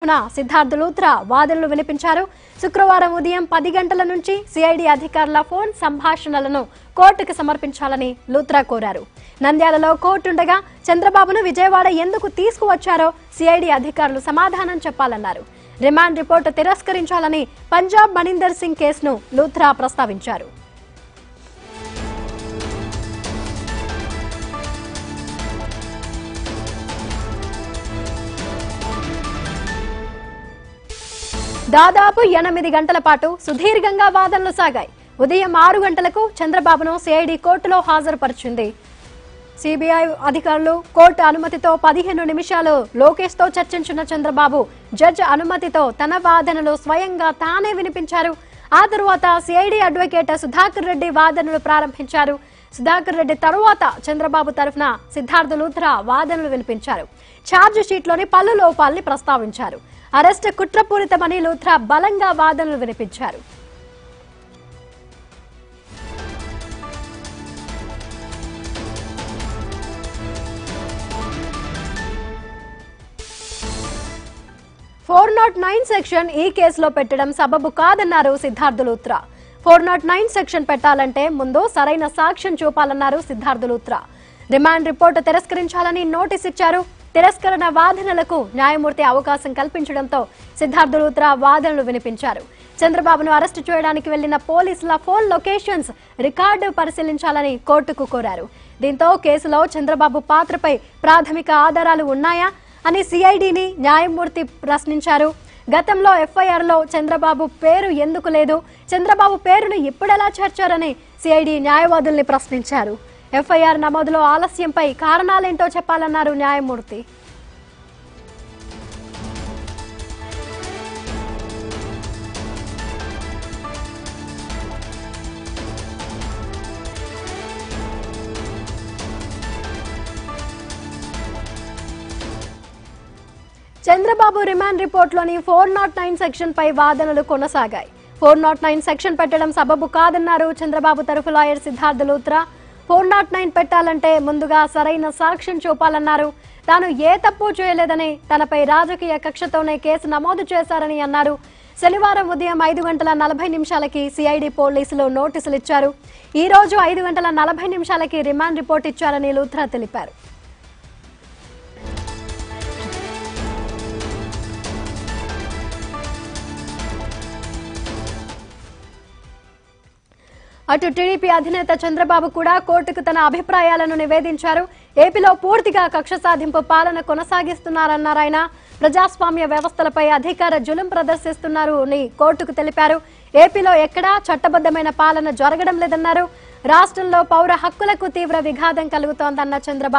తరఫున సిద్ధార్థ్ లూథ్రా వాదనలు వినిపించారు శుక్రవారం ఉదయం పది గంటల నుంచి సిఐడి అధికారుల ఫోన్ సంభాషణలను కోర్టుకు సమర్పించాలని లూథ్రా కోరారు నంద్యాలలో కోర్టుండగా చంద్రబాబును విజయవాడ ఎందుకు తీసుకువచ్చారో సిఐడి అధికారులు సమాధానం చెప్పాలన్నారు రిమాండ్ రిపోర్టు తిరస్కరించాలని పంజాబ్ మణీందర్ సింగ్ కేసును లూథ్రా ప్రస్తావించారు దాదాపు ఎనిమిది గంటల పాటు సుదీర్ఘంగా వాదనలు సాగాయి ఉదయం ఆరు గంటలకు చంద్రబాబును సిఐడి కోర్టులో హాజరుపరిచింది సిబిఐ అధికారులు కోర్టు అనుమతితో పదిహేను నిమిషాలు లోకేష్ తో చర్చించిన చంద్రబాబు జడ్జి అనుమతితో తన వాదనలు స్వయంగా తానే వినిపించారు ఆ తరువాత సిఐడి అడ్వకేట్ సుధాకర్ రెడ్డి వాదనలు ప్రారంభించారు సుధాకర్ రెడ్డి తరువాత చంద్రబాబు తరఫున సిద్ధార్థ లూథ్రా వాదనలు వినిపించారు ఛార్జ్ షీట్లోని పలు లోపాల్ని ప్రస్తావించారు అరెస్ట్ కుట్రపూరితమని లూథ్రా బలంగా వాదనలు వినిపించారు ఫోర్ నాట్ నైన్ సెక్షన్ ఈ కేసులో పెట్టడం సబబు కాదన్నారు Siddharth Luthra four not nine section పెట్టాలంటే ముందు సరైన సాక్ష్యం చూపాలన్నారు సిద్ధార్థ లూత్రా రిమాండ్ రిపోర్టు తిరస్కరించాలని నోటీస్ ఇచ్చారు తిరస్కరణ వాదనలకు న్యాయమూర్తి అవకాశం కల్పించడంతో సిద్ధార్థ లూత్రా వాదనలు వినిపించారు చంద్రబాబును అరెస్టు చేయడానికి వెళ్లిన పోలీసుల ఫోన్ లొకేషన్స్ రికార్డు పరిశీలించాలని కోర్టుకు కోరారు దీంతో కేసులో చంద్రబాబు పాత్రపై ప్రాథమిక ఆధారాలు ఉన్నాయా అని సిఐడిని న్యాయమూర్తి ప్రశ్నించారు గతంలో ఎఫ్ఐఆర్ లో చంద్రబాబు పేరు ఎందుకు లేదు చంద్రబాబు పేరును ఇప్పుడెలా చేర్చారని సిఐడి న్యాయవాదుల్ని ప్రశ్నించారు ఎఫ్ఐఆర్ నమోదులో ఆలస్యంపై కారణాలేంటో చెప్పాలన్నారు న్యాయమూర్తి చంద్రబాబు రిమాండ్ రిపోర్ట్లోని ఫోర్ నాట్ నైన్ సెక్షన్ పై వాదనలు కొనసాగాయి ఫోర్ నాట్ నైన్ సెక్షన్ పెట్టడం సబబు కాదన్నారు చంద్రబాబు తరఫు lawyer Siddharth Luthra four not nine పెట్టాలంటే ముందుగా సరైన సాక్ష్యం చూపాలన్నారు తాను ఏ తప్పు చేయలేదని తనపై రాజకీయ కక్షతోనే కేసు నమోదు చేశారని అన్నారు శనివారం ఉదయం ఐదు గంటల నలభై నిమిషాలకి సిఐడి పోలీసులు నోటీసులు ఇచ్చారు ఈ రోజు ఐదు గంటల నలభై నిమిషాలకి రిమాండ్ రిపోర్ట్ ఇచ్చారని లూత్రా తెలిపారు అటు టీడీపీ అధినేత చంద్రబాబు కూడా కోర్టుకు తన అభిప్రాయాలను నివేదించారు ఏపీలో పూర్తిగా కక్ష సాధింపు పాలన కొనసాగిస్తున్నారన్నారు ఆయన ప్రజాస్వామ్య వ్యవస్థలపై అధికార జులుం ప్రదర్శిస్తున్నారు అని కోర్టుకు తెలిపారు ఏపీలో ఎక్కడా చట్టబద్దమైన పాలన జరగడం లేదన్నారు రాష్ట్రంలో పౌర హక్కులకు తీవ్ర విఘాతం కలుగుతోందన్న చంద్రబాబు